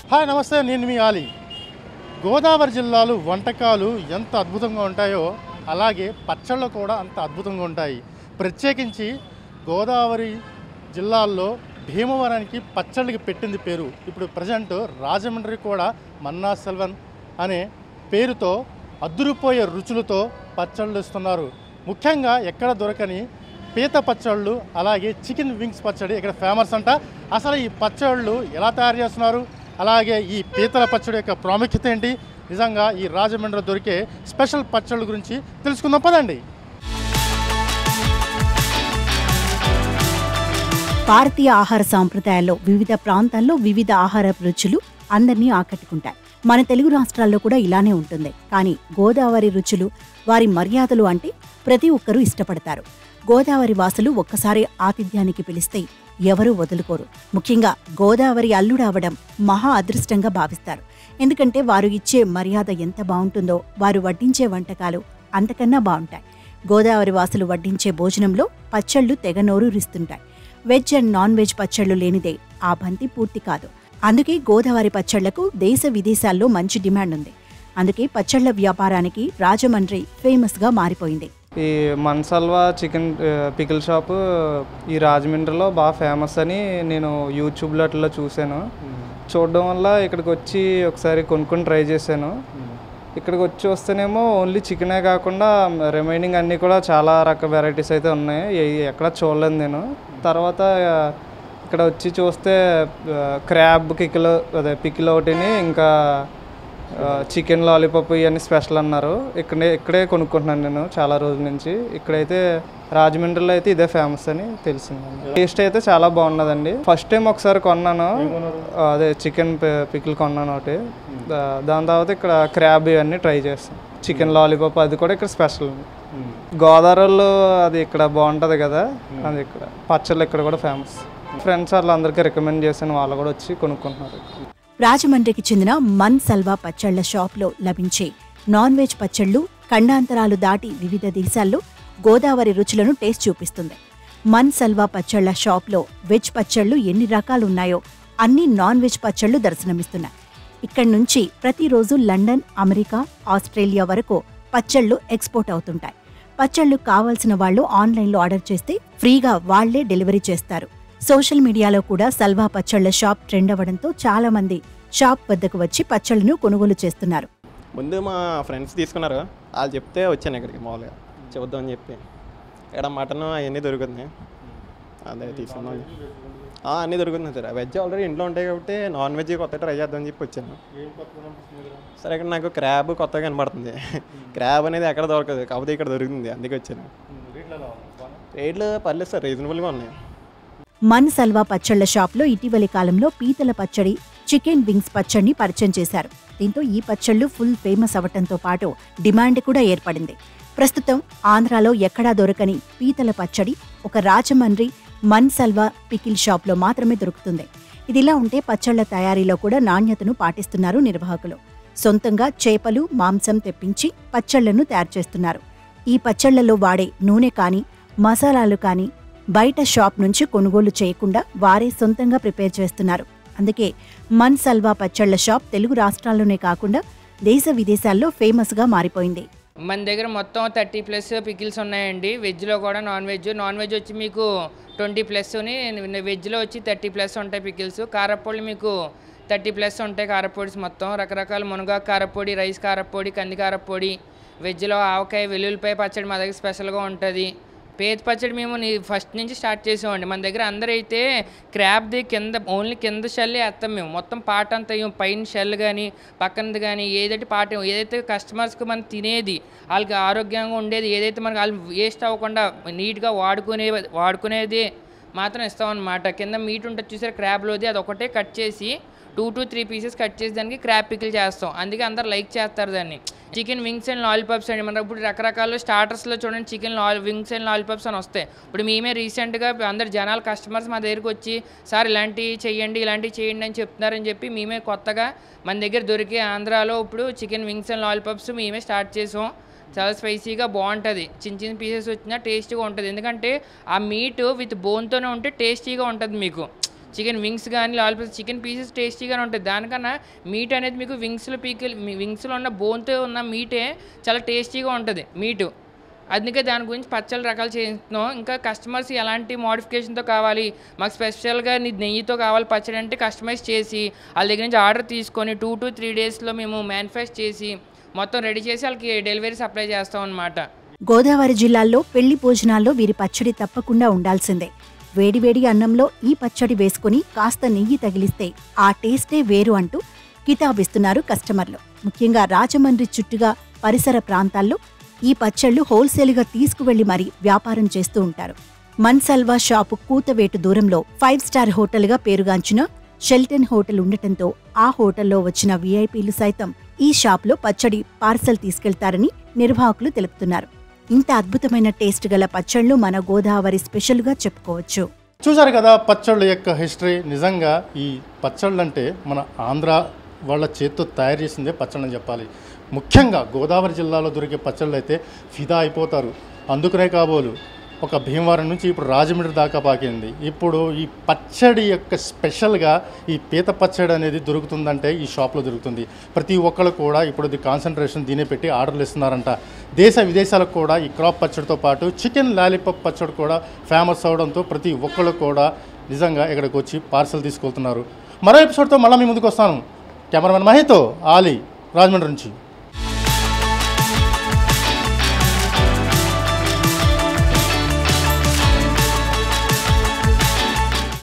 hi నమస్తే నేను మీ ఆలి గోదావరి జిల్లాలు వంటకాలు ఎంత అద్భుతంగా ఉంటాయో అలాగే పచ్చళ్ళు కూడా అంత అద్భుతంగా ఉంటాయి ప్రత్యేకించి గోదావరి జిల్లాల్లో భీమవరానికి పచ్చళ్ళకి పెట్టింది పేరు ఇప్పుడు ప్రజెంట్ రాజమండ్రి కూడా మన్నా సెల్వన్ అనే పేరుతో అద్దురుపోయే రుచులతో పచ్చళ్ళు ఇస్తున్నారు ముఖ్యంగా ఎక్కడ దొరకని పీత పచ్చళ్ళు అలాగే చికెన్ వింగ్స్ పచ్చడి ఇక్కడ ఫేమస్ అంట అసలు ఈ పచ్చళ్ళు ఎలా తయారు చేస్తున్నారు అలాగే ఈ పీతల పచ్చడి యొక్క ప్రాముఖ్యత ఏంటి నిజంగా ఈ రాజమండ్రిలో దొరికే స్పెషల్ పచ్చళ్ళ గురించి తెలుసుకుందాం పదండి భారతీయ ఆహార సాంప్రదాయాల్లో వివిధ ప్రాంతాల్లో వివిధ ఆహార రుచులు అందరినీ ఆకట్టుకుంటాయి మన తెలుగు రాష్ట్రాల్లో కూడా ఇలానే ఉంటుంది కానీ గోదావరి రుచులు వారి మర్యాదలు అంటే ప్రతి ఒక్కరూ ఇష్టపడతారు గోదావరి వాసులు ఒక్కసారి ఆతిథ్యానికి పిలిస్తే ఎవరూ వదులుకోరు ముఖ్యంగా గోదావరి అల్లుడవడం మహా అదృష్టంగా భావిస్తారు ఎందుకంటే వారు ఇచ్చే మర్యాద ఎంత బాగుంటుందో వారు వడ్డించే వంటకాలు అంతకన్నా బాగుంటాయి గోదావరి వాసులు వడ్డించే భోజనంలో పచ్చళ్ళు తెగ నోరూరిస్తుంటాయి వెజ్ అండ్ నాన్ వెజ్ పచ్చళ్ళు లేనిదే ఆ బంతి పూర్తి కాదు అందుకే గోదావరి పచ్చళ్లకు దేశ విదేశాల్లో మంచి డిమాండ్ ఉంది అందుకే పచ్చళ్ల వ్యాపారానికి రాజమండ్రి ఫేమస్గా మారిపోయింది ఈ మన్సల్వా చికెన్ పికిల్ షాపు ఈ రాజమండ్రిలో బాగా ఫేమస్ అని నేను యూట్యూబ్లో అట్లా చూశాను చూడడం వల్ల ఇక్కడికి వచ్చి ఒకసారి కొనుక్కొని ట్రై చేశాను ఇక్కడికి వచ్చి వస్తేనేమో ఓన్లీ చికెనే కాకుండా రిమైనింగ్ అన్నీ కూడా చాలా రక వెరైటీస్ అయితే ఉన్నాయి ఏ- ఎక్కడ చూడలేదు నేను తర్వాత ఆ, ఇక్కడ వచ్చి చూస్తే క్రాబ్ కికిల్ అదే పికిల్ ఒకటిని ఇంకా చికెన్ లాలీపాప్ ఇవన్నీ స్పెషల్ అన్నారు ఇక్కడే ఇక్కడే కొనుక్కుంటున్నాను నేను చాలా రోజుల నుంచి ఇక్కడైతే రాజమండ్రిలో అయితే ఇదే ఫేమస్ అని తెలిసిందండి టేస్ట్ అయితే చాలా బాగున్నదండి ఫస్ట్ టైం ఒకసారి కొన్నాను అదే చికెన్ పికిల్ కొన్నాను ఒకటి దా- దాని తర్వాత ఇక్కడ క్రాబ్ ఇవన్నీ ట్రై చేస్తాను చికెన్ లాలీపాప్ అది కూడా ఇక్కడ స్పెషల్ గోదావరిలో అది ఇక్కడ బాగుంటుంది కదా అది ఇక్కడ పచ్చళ్ళు ఇక్కడ కూడా ఫేమస్ ఫ్రెండ్స్ వాళ్ళందరికీ రికమెండ్ చేశాను వాళ్ళు కూడా వచ్చి కొనుక్కుంటున్నారు రాజమండ్రికి చెందిన మన్ సల్వా పచ్చళ్ల షాప్లో లభించే నాన్ వెజ్ పచ్చళ్ళు ఖండాంతరాలు దాటి వివిధ దేశాల్లో గోదావరి రుచులను టేస్ట్ చూపిస్తుంది మన్ సల్వా పచ్చళ్ల షాప్లో వెజ్ పచ్చళ్ళు ఎన్ని రకాలున్నాయో అన్ని నాన్ వెజ్ పచ్చళ్ళు దర్శనమిస్తున్నాయి ఇక్కడి నుంచి ప్రతిరోజు లండన్ అమెరికా ఆస్ట్రేలియా వరకు పచ్చళ్ళు ఎక్స్పోర్ట్ అవుతుంటాయి పచ్చళ్ళు కావాల్సిన వాళ్ళు ఆన్లైన్లో ఆర్డర్ చేస్తే ఫ్రీగా వాళ్లే డెలివరీ చేస్తారు సోషల్ మీడియాలో కూడా సల్వా పచ్చళ్ల షాప్ ట్రెండ్ అవ్వడంతో చాలా మంది షాప్ వద్దకు వచ్చి పచ్చళ్లను కొనుగోలు చేస్తున్నారు ముందు మా ఫ్రెండ్స్ తీసుకున్నారు వాళ్ళు చెప్తే వచ్చాను ఇక్కడికి మామూలుగా చూద్దామని చెప్పి ఇక్కడ మటన్ అవన్నీ దొరుకుతున్నాయి అదే తీసుకుందాం ఆ, అన్నీ దొరుకుతున్నాయి సార్ వెజ్ ఆల్రెడీ ఇంట్లో ఉంటాయి కాబట్టి నాన్ వెజ్ కొత్త ట్రై చేద్దామని చెప్పి వచ్చాను సరే ఇక్కడ నాకు క్రాబ్ కొత్తగా కనబడుతుంది క్రాబ్ అనేది ఎక్కడ దొరకదు కాకపోతే ఇక్కడ దొరుకుతుంది అందుకే వచ్చాను రేట్లు పర్లేదు సార్ రీజనబుల్గా ఉన్నాయి మన్ సల్వా పచ్చళ్ల షాప్లో ఇటీవలి కాలంలో పీతల పచ్చడి చికెన్ వింగ్స్ పచ్చడిని పరిచయం చేశారు దీంతో ఈ పచ్చళ్లు ఫుల్ ఫేమస్ అవటంతో పాటు డిమాండ్ కూడా ఏర్పడింది ప్రస్తుతం ఆంధ్రాలో ఎక్కడా దొరకని పీతల పచ్చడి ఒక రాజమండ్రి మన్ సల్వా పికిల్ షాప్లో మాత్రమే దొరుకుతుంది ఇదిలా ఉంటే పచ్చళ్ల తయారీలో కూడా నాణ్యతను పాటిస్తున్నారు నిర్వాహకులు సొంతంగా చేపలు మాంసం తెప్పించి పచ్చళ్లను తయారు చేస్తున్నారు ఈ పచ్చళ్లలో వాడే నూనె కానీ మసాలాలు కానీ బయట షాప్ నుంచి కొనుగోలు చేయకుండా వారే సొంతంగా ప్రిపేర్ చేస్తున్నారు అందుకే మన్ సల్వా పచ్చళ్ల షాప్ తెలుగు రాష్ట్రాల్లోనే కాకుండా దేశ విదేశాల్లో ఫేమస్గా మారిపోయింది మన దగ్గర మొత్తం థర్టీ ప్లస్ పికిల్స్ ఉన్నాయండి వెజ్లో కూడా నాన్ వెజ్ నాన్ వెజ్ వచ్చి మీకు ట్వంటీ ప్లస్ వెజ్లో వచ్చి థర్టీ ప్లస్ ఉంటాయి పికిల్స్ కారప్పొడి మీకు థర్టీ ప్లస్ ఉంటాయి కారప్పొడిస్ మొత్తం రకరకాల మునగాకు కారప్పొడి రైస్ కారప్పొడి కంది కారప్పొడి వెజ్లో ఆవకాయ వెల్లుల్లిపాయ పచ్చడి మా దగ్గర స్పెషల్గా ఉంటుంది పేద పచ్చడి మేము నీ- ఫస్ట్ నుంచి స్టార్ట్ చేసామండి మన దగ్గర అందరూ అయితే క్రాబ్ది కింద ఓన్లీ కింద షెల్ వేస్తాం మేము మొత్తం పాట అంతా ఏం పైన షెల్ కానీ పక్కనది కానీ ఏదైతే పాట ఏదైతే కస్టమర్స్కి మనం తినేది వాళ్ళకి ఆరోగ్యంగా ఉండేది ఏదైతే మనకి వాళ్ళు వేస్ట్ అవ్వకుండా నీట్గా వాడుకునే వాడుకునేది మాత్రం ఇస్తామన్నమాట కింద మీట్ ఉంటుంది చూసారు క్రాబ్లోది అది ఒకటే కట్ చేసి two to three pieces cut చేసి దానికి క్రాబ్ పికిల్ చేస్తాం అందుకే అందరు లైక్ చేస్తారు దాన్ని చికెన్ వింగ్స్ అండ్ లాలీపాప్స్ అండి మన ఇప్పుడు రకరకాల స్టార్టర్స్లో చూడండి చికెన్ లాల్ వింగ్స్ అండ్ లాలీపాప్స్ అని వస్తాయి ఇప్పుడు మేమే రీసెంట్గా అందరు జనాలు కస్టమర్స్ మా దగ్గరికి వచ్చి సార్ ఇలాంటివి చేయండి ఇలాంటివి చేయండి అని చెప్తున్నారని చెప్పి మేమే కొత్తగా మన దగ్గర దొరికే ఆంధ్రాలో ఇప్పుడు చికెన్ వింగ్స్ అండ్ లాలీపాప్స్ మేమే స్టార్ట్ చేసాం చాలా స్పైసీగా బాగుంటుంది చిన్న చిన్న పీసెస్ వచ్చినా టేస్టీగా ఉంటుంది ఎందుకంటే ఆ మీట్ విత్ బోన్తోనే ఉంటే టేస్టీగా ఉంటుంది మీకు చికెన్ వింగ్స్ కానీ లాలిపాప్ చికెన్ పీసెస్ టేస్టీగానే ఉంటాయి దానికన్నా మీట్ అనేది మీకు వింగ్స్లో పీకిల్ వింగ్స్లో ఉన్న బోన్తో ఉన్న మీటే చాలా టేస్టీగా ఉంటుంది మీటు అందుకే దాని గురించి పచ్చళ్ళ రకాలు చేస్తున్నాం ఇంకా కస్టమర్స్ ఎలాంటి మోడిఫికేషన్తో కావాలి మాకు స్పెషల్గా నీ నెయ్యితో కావాలి పచ్చడి అంటే కస్టమైజ్ చేసి వాళ్ళ దగ్గర నుంచి ఆర్డర్ తీసుకొని టూ టు త్రీ డేస్లో మేము మ్యానుఫ్యాక్చర్ చేసి మొత్తం రెడీ చేసి వాళ్ళకి డెలివరీ సప్లై చేస్తాం అనమాట గోదావరి జిల్లాల్లో పెళ్లి భోజనాల్లో వీరి పచ్చడి తప్పకుండా ఉండాల్సిందే వేడివేడి అన్నంలో ఈ పచ్చడి వేసుకుని కాస్త నెయ్యి తగిలిస్తే ఆ టేస్టే వేరు అంటూ కితాబిస్తున్నారు కస్టమర్లు ముఖ్యంగా రాజమండ్రి చుట్టుగా పరిసర ప్రాంతాల్లో ఈ పచ్చళ్లు హోల్సేల్గా తీసుకువెళ్లి మరీ వ్యాపారం చేస్తూ ఉంటారు మన్సల్వా షాపు కూతవేటు దూరంలో ఫైవ్ స్టార్ హోటల్గా పేరుగాంచిన షెల్టన్ హోటల్ ఉండటంతో ఆ హోటల్లో వచ్చిన వీఐపీలు సైతం ఈ షాప్లో పచ్చడి పార్సల్ తీసుకెళ్తారని నిర్వాహకులు తెలుపుతున్నారు ఇంత అద్భుతమైన టేస్ట్ గల పచ్చళ్ళు మన గోదావరి స్పెషల్గా చెప్పుకోవచ్చు చూసారు కదా పచ్చళ్ళ యొక్క హిస్టరీ నిజంగా ఈ పచ్చళ్ళు అంటే మన ఆంధ్ర వాళ్ళ చేత్తో తయారు చేసిందే పచ్చళ్ళు అని చెప్పాలి ముఖ్యంగా గోదావరి జిల్లాలో దొరికే పచ్చళ్ళు అయితే ఫిదా అయిపోతారు అందుకనే కాబోలు ఒక భీమవరం నుంచి ఇప్పుడు రాజమండ్రి దాకా పాకింది ఇప్పుడు ఈ పచ్చడి యొక్క స్పెషల్గా ఈ పీత పచ్చడి అనేది దొరుకుతుందంటే ఈ షాప్లో దొరుకుతుంది ప్రతి ఒక్కరు కూడా ఇప్పుడు ఇది కాన్సన్ట్రేషన్ దీనే పెట్టి ఆర్డర్లు ఇస్తున్నారంట దేశ విదేశాలకు కూడా ఈ క్రాప్ పచ్చడితో పాటు చికెన్ లాలీపాప్ పచ్చడి కూడా ఫేమస్ అవడంతో ప్రతి ఒక్కరు కూడా నిజంగా ఇక్కడికి వచ్చి పార్సల్ తీసుకెళ్తున్నారు మరో ఎపిసోడ్తో మళ్ళీ మీ ముందుకు వస్తాను కెమెరామెన్ మహితో ఆలీ రాజమండ్రి నుంచి